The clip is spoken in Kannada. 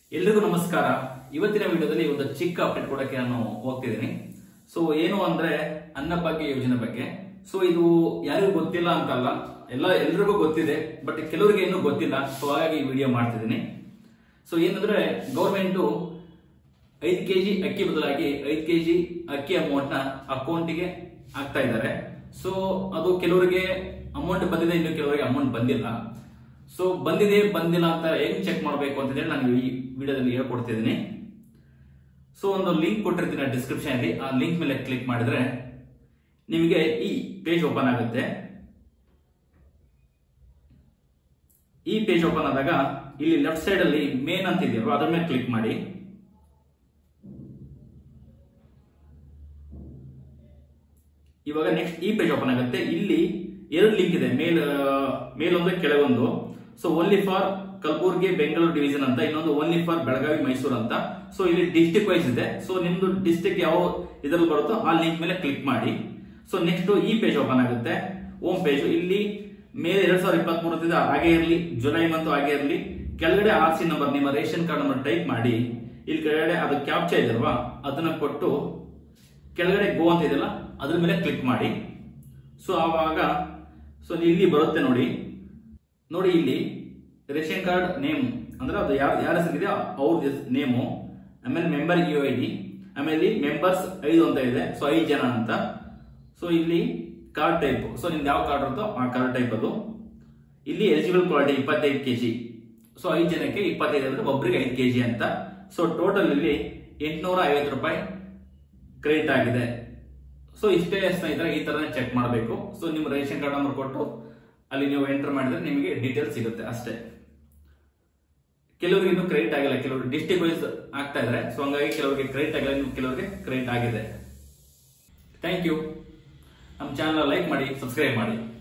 ಎಲ್ರಿಗೂ ನಮಸ್ಕಾರ ಇವತ್ತಿನ ವಿಡಿಯೋದಲ್ಲಿ ಒಂದು ಚಿಕ್ಕ ಅಪ್ಡೇಟ್ ಕೊಡಕ್ಕೆ ನಾನು ಹೋಗ್ತಿದ್ದೀನಿ ಸೊ ಏನು ಅಂದ್ರೆ ಅನ್ನಭಾಗ್ಯ ಯೋಜನೆ ಬಗ್ಗೆ ಸೊ ಇದು ಯಾರಿಗೂ ಗೊತ್ತಿಲ್ಲ ಅಂತಲ್ಲ ಎಲ್ಲ ಎಲ್ರಿಗೂ ಗೊತ್ತಿದೆ ಬಟ್ ಕೆಲವರಿಗೆ ಇನ್ನೂ ಗೊತ್ತಿಲ್ಲ ಸೊ ಹಾಗಾಗಿ ಈ ವಿಡಿಯೋ ಮಾಡ್ತಿದ್ದೀನಿ ಸೊ ಏನಂದ್ರೆ ಗೌರ್ಮೆಂಟ್ ಐದು ಕೆಜಿ ಅಕ್ಕಿ ಬದಲಾಗಿ ಐದು ಕೆಜಿ ಅಕ್ಕಿ ಅಮೌಂಟ್ ನ ಅಕೌಂಟಿಗೆ ಹಾಕ್ತಾ ಇದ್ದಾರೆ ಸೊ ಅದು ಕೆಲವರಿಗೆ ಅಮೌಂಟ್ ಬಂದಿದೆ ಇನ್ನು ಕೆಲವರಿಗೆ ಅಮೌಂಟ್ ಬಂದಿಲ್ಲ ಸೊ ಬಂದಿದೆ ಬಂದಿಲ್ಲ ಅಂತ ಹೆಂಗ್ ಚೆಕ್ ಮಾಡಬೇಕು ಅಂತ ಹೇಳಿ ನಾನು ಈ ವಿಡಿಯೋದಲ್ಲಿ ಹೇಳ್ಕೊಡ್ತಿದ್ದೀನಿ ಸೊ ಒಂದು ಲಿಂಕ್ ಕೊಟ್ಟಿರ್ತೀನಿ ಡಿಸ್ಕ್ರಿಪ್ಷನ್ ಅಲ್ಲಿ ಆ ಲಿಂಕ್ ಮೇಲೆ ಕ್ಲಿಕ್ ಮಾಡಿದ್ರೆ ನಿಮಗೆ ಈ ಪೇಜ್ ಓಪನ್ ಆಗುತ್ತೆ ಈ ಪೇಜ್ ಓಪನ್ ಆದಾಗ ಇಲ್ಲಿ ಲೆಫ್ಟ್ ಸೈಡ್ ಅಲ್ಲಿ ಮೇನ್ ಅಂತ ಇದೆಯಲ್ವಾ ಅದ್ರ ಮೇಲೆ ಕ್ಲಿಕ್ ಮಾಡಿ ಇವಾಗ ನೆಕ್ಸ್ಟ್ ಈ ಪೇಜ್ ಓಪನ್ ಆಗುತ್ತೆ ಇಲ್ಲಿ ಎರಡು ಲಿಂಕ್ ಇದೆ ಮೇಲ್ ಮೇಲೊಂದು ಕೆಳಗೊಂದು so only for Kalaburagi Bengaluru division ಅಂತ ಇನ್ನೊಂದು ಓನ್ಲಿ ಫಾರ್ ಬೆಳಗಾವಿ ಮೈಸೂರು ಅಂತ ಸೊ ಇಲ್ಲಿ ಡಿಸ್ಟಿಕ್ ವೈಸ್ ಇದೆ ಸೊ ನಿಮ್ದು ಡಿಸ್ಟಿಕ್ ಯಾವ ಇದ್ರಲ್ಲಿ ಬರುತ್ತೋ ಆ ಲಿಂಕ್ ಮೇಲೆ ಕ್ಲಿಕ್ ಮಾಡಿ ಸೊ ನೆಕ್ಸ್ಟ್ ಈ ಪೇಜ್ ಓಪನ್ ಆಗುತ್ತೆ ಹೋಮ್ ಪೇಜ್ ಇಲ್ಲಿ ಮೇಲೆ ಎರಡ್ ಸಾವಿರದ ಇಪ್ಪತ್ತ್ ಮೂರು ಹಾಗೆ ಇರಲಿ ಜುಲೈ ಮಂತ್ ಹಾಗೆ ಇರಲಿ ಕೆಳಗಡೆ ಆರ್ ಸಿ ನಂಬರ್ ನಿಮ್ಮ ರೇಷನ್ ಕಾರ್ಡ್ ನಂಬರ್ ಟೈಪ್ ಮಾಡಿ ಇಲ್ಲಿ ಕೆಳಗಡೆ ಅದು ಕ್ಯಾಪ್ಚಾ ಇದಲ್ವಾ ಅದನ್ನ ಕೊಟ್ಟು ಕೆಳಗಡೆ ಗೋ ಅಂತ ಇದೆಯಲ್ಲ ಅದ್ರ ಮೇಲೆ ಕ್ಲಿಕ್ ಮಾಡಿ ಸೊ ಆವಾಗ ಸೊ ಇಲ್ಲಿ ಬರುತ್ತೆ ನೋಡಿ ನೋಡಿ ಇಲ್ಲಿ ರೇಷನ್ ಕಾರ್ಡ್ ನೇಮ್ ಅಂದ್ರೆ ಅದು ಯಾರು ಯಾರ ಹೆಸರಿದೆ ಅವ್ರ ನೇಮು ಆಮೇಲೆ ಮೆಂಬರ್ ಯು ಐ ಡಿ ಆಮೇಲೆ ಇಲ್ಲಿ ಮೆಂಬರ್ಸ್ ಐದು ಅಂತ ಇದೆ ಸೊ ಐದು ಜನ ಅಂತ ಸೊ ಇಲ್ಲಿ ಕಾರ್ಡ್ ಟೈಪ್ ಸೊ ನಿಮ್ದು ಯಾವ ಕಾರ್ಡ್ ಇರುತ್ತೋ ಆ ಕಾರ್ಡ್ ಟೈಪ್ ಅದು ಇಲ್ಲಿ ಎಲಿಜಿಬಲ್ ಕ್ವಾಲಿಟಿ ಇಪ್ಪತ್ತೈದು ಕೆಜಿ ಸೊ ಐದು ಜನಕ್ಕೆ ಇಪ್ಪತ್ತೈದು ಅಂದ್ರೆ ಒಬ್ಬರಿಗೆ ಐದು ಕೆಜಿ ಅಂತ ಸೊ ಟೋಟಲ್ ಇಲ್ಲಿ ಎಂಟುನೂರ ಐವತ್ತು ರೂಪಾಯಿ ಕ್ರೆಡಿಟ್ ಆಗಿದೆ ಸೊ ಇಷ್ಟೇ ಸ್ನೇಹಿತರೆ ಈ ತರನೇ ಚೆಕ್ ಮಾಡಬೇಕು ಸೊ ನಿಮ್ಮ ರೇಷನ್ ಕಾರ್ಡ್ ನಂಬರ್ ಕೊಟ್ಟು ಅಲ್ಲಿ ನೀವು ಎಂಟರ್ ಮಾಡಿದ್ರೆ ನಿಮಗೆ ಡೀಟೇಲ್ಸ್ ಸಿಗುತ್ತೆ ಅಷ್ಟೇ ಕೆಲವರಿಗೆ ಇನ್ನೂ ಕ್ರೆಡಿಟ್ ಆಗಿಲ್ಲ ಕೆಲವರು ಡಿಸ್ಟಿಕ್ ವೈಸ್ ಆಗ್ತಾ ಇದ್ರೆ ಸೊ ಹಂಗಾಗಿ ಕೆಲವರಿಗೆ ಕ್ರೆಡಿಟ್ ಆಗಿಲ್ಲ ಇನ್ನು ಕೆಲವರಿಗೆ ಕ್ರೆಡಿಟ್ ಆಗಿದೆ ಥ್ಯಾಂಕ್ ಯು ನಮ್ಮ ಚಾನಲ್ ಲೈಕ್ ಮಾಡಿ ಸಬ್ಸ್ಕ್ರೈಬ್ ಮಾಡಿ